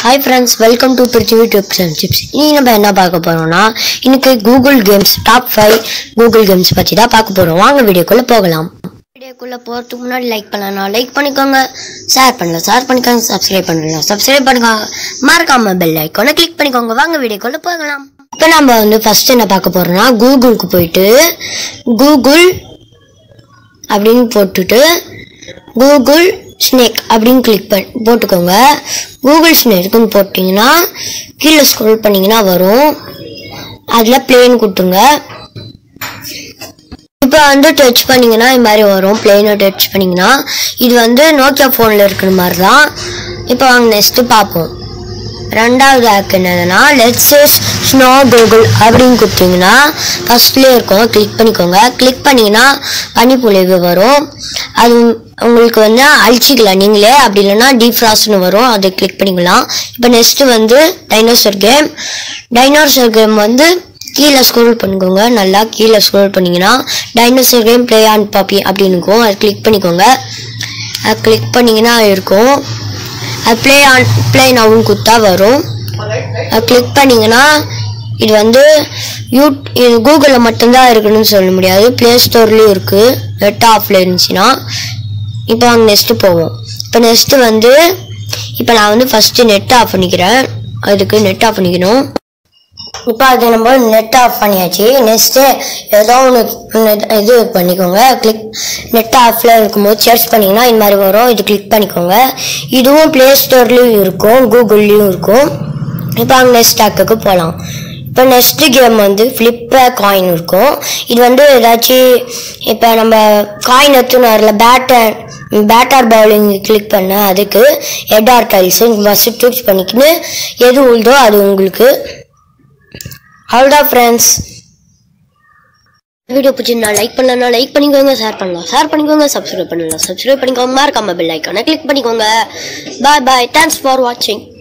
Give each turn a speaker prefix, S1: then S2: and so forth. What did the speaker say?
S1: hi friends welcome to பிரிச்சு YouTube channel chips இனி நம்ம என்ன பார்க்க போறோம்னா இன்னைக்கு Google games top five Google games பற்றி தான் பார்க்க போறோம் வாங்க வீடியோக்குள்ள போகலாம் வீடியோக்குள்ள போகிறதுக்கு முன்னாடி லைக் பண்ணலாம் லைக் பண்ணிக்கோங்க ஷேர் பண்ணலாம் ஷேர் பண்ணிக்கோங்க சப்ஸ்கிரைப் பண்ணலாம் சப்ஸ்கிரைப் பண்ணிக்கோங்க மறக்காம பெல் ஐக்கானை கிளிக் பண்ணிக்கோங்க வாங்க வீடியோக்குள்ள போகலாம் இப்போ நம்ம வந்து ஃபர்ஸ்ட் என்ன பார்க்க போறோம்னா கூகுளுக்கு போயிட்டு கூகுள் அப்படின்னு போட்டுட்டு கூகுள் ஸ்னேக் அப்படின்னு கிளிக் பண்ணி போட்டுக்கோங்க கூகுள் ஸ்னேக்குன்னு போட்டிங்கன்னா கீழே ஸ்க்ரோல் பண்ணிங்கன்னா வரும் அதில் பிளேன் கொடுத்துங்க இப்போ வந்து டச் பண்ணிங்கன்னா இது மாதிரி வரும் பிளேனை டச் பண்ணிங்கன்னா இது வந்து நோக்கியா ஃபோனில் இருக்கிற மாதிரி தான் இப்போ வாங்க நெக்ஸ்ட்டு பார்ப்போம் ரெண்டாவது ஆப் என்னதுன்னா லெட்ஸ் ஸ்னோ கூகுள் அப்படின்னு கொடுத்தீங்கன்னா ஃபர்ஸ்ட்லேயே இருக்கும் கிளிக் பண்ணிக்கோங்க கிளிக் பண்ணிங்கன்னா பனிப்பொழிவு வரும் அது உங்களுக்கு வந்து அழிச்சிக்கலாம் நீங்களே அப்படி இல்லைன்னா டீஃப்ராஸ்ட்னு வரும் அதை கிளிக் பண்ணிக்கலாம் இப்போ நெக்ஸ்ட்டு வந்து டைனோசர் கேம் டைனோசர் கேம் வந்து கீழே ஸ்க்ரோல் பண்ணிக்கோங்க நல்லா கீழே ஸ்க்ரோல் பண்ணிங்கன்னா டைனோசர் கேம் ப்ளே ஆன் பாப்பி அப்படின்னு இருக்கும் அதை கிளிக் பண்ணிக்கோங்க அது கிளிக் பண்ணிங்கன்னா இருக்கும் அது ப்ளே ஆன் ப்ளே நவுன்னு கொடுத்தா வரும் அது கிளிக் பண்ணிங்கன்னா இது வந்து யூ இது கூகுளில் மட்டும்தான் இருக்குன்னு சொல்ல முடியாது ப்ளே ஸ்டோர்லேயும் இருக்குது நெட் ஆஃப்ல இருந்துச்சுன்னா இப்போ அங்கே நெக்ஸ்ட்டு போவோம் இப்போ நெக்ஸ்ட்டு வந்து இப்போ நான் வந்து ஃபஸ்ட்டு நெட் ஆஃப் பண்ணிக்கிறேன் அதுக்கு நெட் ஆஃப் பண்ணிக்கணும் இப்போ அது நம்ம நெட் ஆஃப் பண்ணியாச்சு நெக்ஸ்ட்டு ஏதோ ஒன்று இது பண்ணிக்கோங்க கிளிக் நெட் ஆஃபில் இருக்கும்போது சர்ச் பண்ணிங்கன்னா இந்த மாதிரி வரும் இது கிளிக் பண்ணிக்கோங்க இதுவும் ப்ளே ஸ்டோர்லேயும் இருக்கும் கூகுள்லேயும் இருக்கும் இப்போ அங்கே நெக்ஸ்ட் ஆக்குக்கு போகலாம் இப்போ நெக்ஸ்ட் கேம் வந்து ஃப்ளிப்பர் காயின் இருக்கும் இது வந்து ஏதாச்சும் இப்போ நம்ம காயின் எடுத்துன்னு வரல பேட்டர் பேட்டர் பவுலிங் கிளிக் பண்ண அதுக்கு ஹெட் டைல்ஸ் ஃபஸ்ட்டு சூஸ் பண்ணிக்கின்னு எது உழுதோ அது உங்களுக்கு அவ்வளோதான் ஃப்ரெண்ட்ஸ் வீடியோ பிடிச்சிருந்தா லைக் பண்ணலன்னா லைக் பண்ணிக்கோங்க ஷேர் பண்ணலாம் ஷேர் பண்ணிக்கோங்க சப்ஸ்கிரைப் பண்ணலாம் சப்ஸ்கிரைப் பண்ணிக்கோங்க மறக்காம பெல் ஐக்கானை கிளிக் பண்ணிக்கோங்க பாய் பாய் தேங்க்ஸ் ஃபார் வாட்சிங்